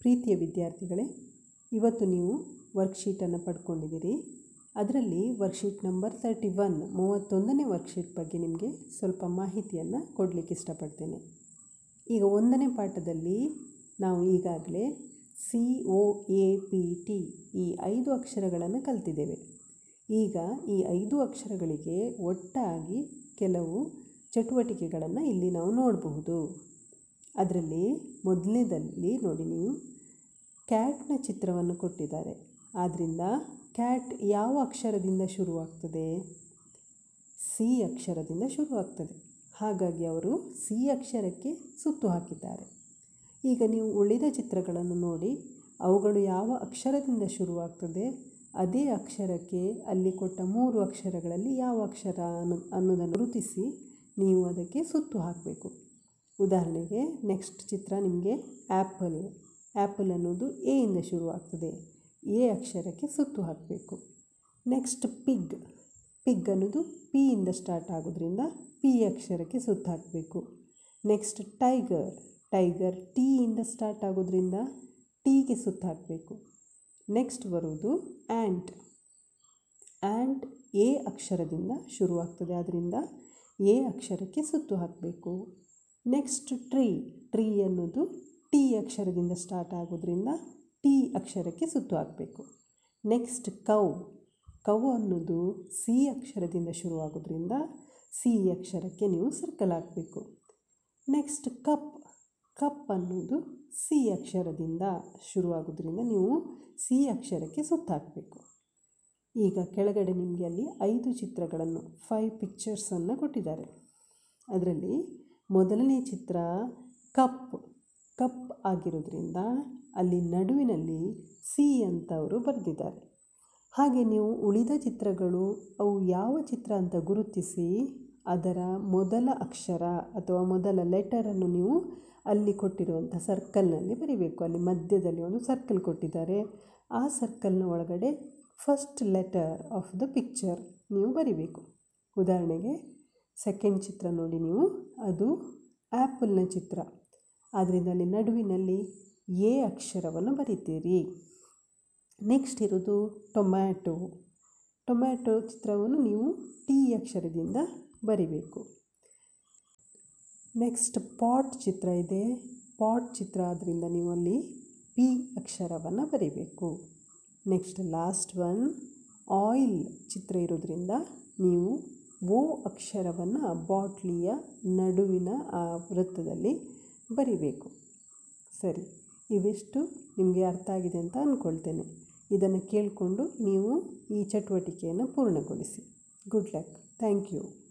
ಪ್ರೀತಿಯ ವಿದ್ಯಾರ್ಥಿಗಳೇ ಇವತ್ತು ನೀವು ವರ್ಕ್ಶೀಟನ್ನು ಪಡ್ಕೊಂಡಿದ್ದೀರಿ ಅದರಲ್ಲಿ ವರ್ಕ್ಶೀಟ್ ನಂಬರ್ ತರ್ಟಿ ಒನ್ ಮೂವತ್ತೊಂದನೇ ವರ್ಕ್ಶೀಟ್ ಬಗ್ಗೆ ನಿಮಗೆ ಸ್ವಲ್ಪ ಮಾಹಿತಿಯನ್ನು ಕೊಡಲಿಕ್ಕೆ ಇಷ್ಟಪಡ್ತೇನೆ ಈಗ ಒಂದನೇ ಪಾಠದಲ್ಲಿ ನಾವು ಈಗಾಗಲೇ C O A P T ಈ ಐದು ಅಕ್ಷರಗಳನ್ನು ಕಲ್ತಿದ್ದೇವೆ ಈಗ ಈ ಐದು ಅಕ್ಷರಗಳಿಗೆ ಒಟ್ಟಾಗಿ ಕೆಲವು ಚಟುವಟಿಕೆಗಳನ್ನು ಇಲ್ಲಿ ನಾವು ನೋಡಬಹುದು ಅದರಲ್ಲಿ ಮೊದಲನೇದಲ್ಲಿ ನೋಡಿ ನೀವು ಕ್ಯಾಟ್ನ ಚಿತ್ರವನ್ನು ಕೊಟ್ಟಿದ್ದಾರೆ ಆದ್ದರಿಂದ ಕ್ಯಾಟ್ ಯಾವ ಅಕ್ಷರದಿಂದ ಶುರುವಾಗ್ತದೆ ಸಿ ಅಕ್ಷರದಿಂದ ಶುರುವಾಗ್ತದೆ ಹಾಗಾಗಿ ಅವರು ಸಿ ಅಕ್ಷರಕ್ಕೆ ಸುತ್ತು ಹಾಕಿದ್ದಾರೆ ಈಗ ನೀವು ಉಳಿದ ಚಿತ್ರಗಳನ್ನು ನೋಡಿ ಅವುಗಳು ಯಾವ ಅಕ್ಷರದಿಂದ ಶುರುವಾಗ್ತದೆ ಅದೇ ಅಕ್ಷರಕ್ಕೆ ಅಲ್ಲಿ ಕೊಟ್ಟ ಮೂರು ಅಕ್ಷರಗಳಲ್ಲಿ ಯಾವ ಅಕ್ಷರ ಅನ್ನು ಅನ್ನೋದನ್ನು ಗುರುತಿಸಿ ನೀವು ಅದಕ್ಕೆ ಸುತ್ತು ಹಾಕಬೇಕು ಉದಾಹರಣೆಗೆ ನೆಕ್ಸ್ಟ್ ಚಿತ್ರ ನಿಮಗೆ ಆ್ಯಪಲ್ ಆ್ಯಪಲ್ ಅನ್ನೋದು ಎ ಇಂದ ಶುರುವಾಗ್ತದೆ ಎ ಅಕ್ಷರಕ್ಕೆ ಸುತ್ತು ಹಾಕಬೇಕು ನೆಕ್ಸ್ಟ್ ಪಿಗ್ ಪಿಗ್ ಅನ್ನೋದು ಪಿ ಇಂದ ಸ್ಟಾರ್ಟ್ ಆಗೋದ್ರಿಂದ ಪಿ ಅಕ್ಷರಕ್ಕೆ ಸುತ್ತು ಹಾಕಬೇಕು ನೆಕ್ಸ್ಟ್ ಟೈಗರ್ ಟೈಗರ್ ಟಿ ಇಂದ ಸ್ಟಾರ್ಟ್ ಆಗೋದ್ರಿಂದ ಟೀಗೆ ಸುತ್ತು ಹಾಕಬೇಕು ನೆಕ್ಸ್ಟ್ ಬರುವುದು ಆ್ಯಂಟ್ ಆ್ಯಂಟ್ ಎ ಅಕ್ಷರದಿಂದ ಶುರುವಾಗ್ತದೆ ಆದ್ದರಿಂದ ಎ ಅಕ್ಷರಕ್ಕೆ ಸುತ್ತು ಹಾಕಬೇಕು ನೆಕ್ಸ್ಟ್ ಟ್ರೀ ಟ್ರೀ ಅನ್ನೋದು ಟಿ ಅಕ್ಷರದಿಂದ ಸ್ಟಾರ್ಟ್ ಆಗೋದ್ರಿಂದ ಟಿ ಅಕ್ಷರಕ್ಕೆ ಸುತ್ತು ಹಾಕಬೇಕು ನೆಕ್ಸ್ಟ್ ಕೌ ಕೌ ಅನ್ನೋದು ಸಿ ಅಕ್ಷರದಿಂದ ಶುರುವಾಗೋದ್ರಿಂದ ಸಿ ಅಕ್ಷರಕ್ಕೆ ನೀವು ಸರ್ಕಲ್ ಹಾಕಬೇಕು ನೆಕ್ಸ್ಟ್ ಕಪ್ ಕಪ್ ಅನ್ನೋದು ಸಿ ಅಕ್ಷರದಿಂದ ಶುರುವಾಗೋದ್ರಿಂದ ನೀವು ಸಿ ಅಕ್ಷರಕ್ಕೆ ಸುತ್ತು ಹಾಕಬೇಕು ಈಗ ಕೆಳಗಡೆ ನಿಮಗೆ ಅಲ್ಲಿ ಐದು ಚಿತ್ರಗಳನ್ನು ಫೈವ್ ಪಿಕ್ಚರ್ಸನ್ನು ಕೊಟ್ಟಿದ್ದಾರೆ ಅದರಲ್ಲಿ ಮೊದಲನೇ ಚಿತ್ರ ಕಪ್ ಕಪ್ ಆಗಿರೋದ್ರಿಂದ ಅಲ್ಲಿ ನಡುವಿನಲ್ಲಿ ಸಿ ಅಂತ ಅವರು ಬರೆದಿದ್ದಾರೆ ಹಾಗೆ ನೀವು ಉಳಿದ ಚಿತ್ರಗಳು ಅವು ಯಾವ ಚಿತ್ರ ಅಂತ ಗುರುತಿಸಿ ಅದರ ಮೊದಲ ಅಕ್ಷರ ಅಥವಾ ಮೊದಲ ಲೆಟರನ್ನು ನೀವು ಅಲ್ಲಿ ಕೊಟ್ಟಿರುವಂಥ ಸರ್ಕಲ್ನಲ್ಲಿ ಬರೀಬೇಕು ಅಲ್ಲಿ ಮಧ್ಯದಲ್ಲಿ ಒಂದು ಸರ್ಕಲ್ ಕೊಟ್ಟಿದ್ದಾರೆ ಆ ಸರ್ಕಲ್ನ ಒಳಗಡೆ first letter of the picture ನೀವು ಬರಿಬೇಕು ಉದಾಹರಣೆಗೆ ಸೆಕೆಂಡ್ ಚಿತ್ರ ನೋಡಿ ನೀವು ಅದು ಆ್ಯಪಲ್ನ ಚಿತ್ರ ಆದ್ದರಿಂದ ಅಲ್ಲಿ ನಡುವಿನಲ್ಲಿ ಎ ಅಕ್ಷರವನ್ನು ಬರಿತೀರಿ ನೆಕ್ಸ್ಟ್ ಇರೋದು ಟೊಮ್ಯಾಟೊ ಟೊಮ್ಯಾಟೊ ಚಿತ್ರವನ್ನು ನೀವು ಟಿ ಅಕ್ಷರದಿಂದ ಬರಿಬೇಕು ನೆಕ್ಸ್ಟ್ ಪಾಟ್ ಚಿತ್ರ ಇದೆ ಪಾಟ್ ಚಿತ್ರ ಆದ್ದರಿಂದ ನೀವು ಅಲ್ಲಿ ಪಿ ಅಕ್ಷರವನ್ನು ಬರಿಬೇಕು ನೆಕ್ಸ್ಟ್ ಲಾಸ್ಟ್ ಒನ್ ಆಯಿಲ್ ಚಿತ್ರ ಇರೋದ್ರಿಂದ ನೀವು ಓ ಅಕ್ಷರವನ್ನು ಬಾಟ್ಲಿಯ ನಡುವಿನ ಆ ವೃತ್ತದಲ್ಲಿ ಬರಿಬೇಕು ಸರಿ ಇವಿಷ್ಟು ನಿಮಗೆ ಅರ್ಥ ಆಗಿದೆ ಅಂತ ಅಂದ್ಕೊಳ್ತೇನೆ ಇದನ್ನು ಕೇಳಿಕೊಂಡು ನೀವು ಈ ಚಟುವಟಿಕೆಯನ್ನು ಪೂರ್ಣಗೊಳಿಸಿ ಗುಡ್ ಲಕ್ ಥ್ಯಾಂಕ್ ಯು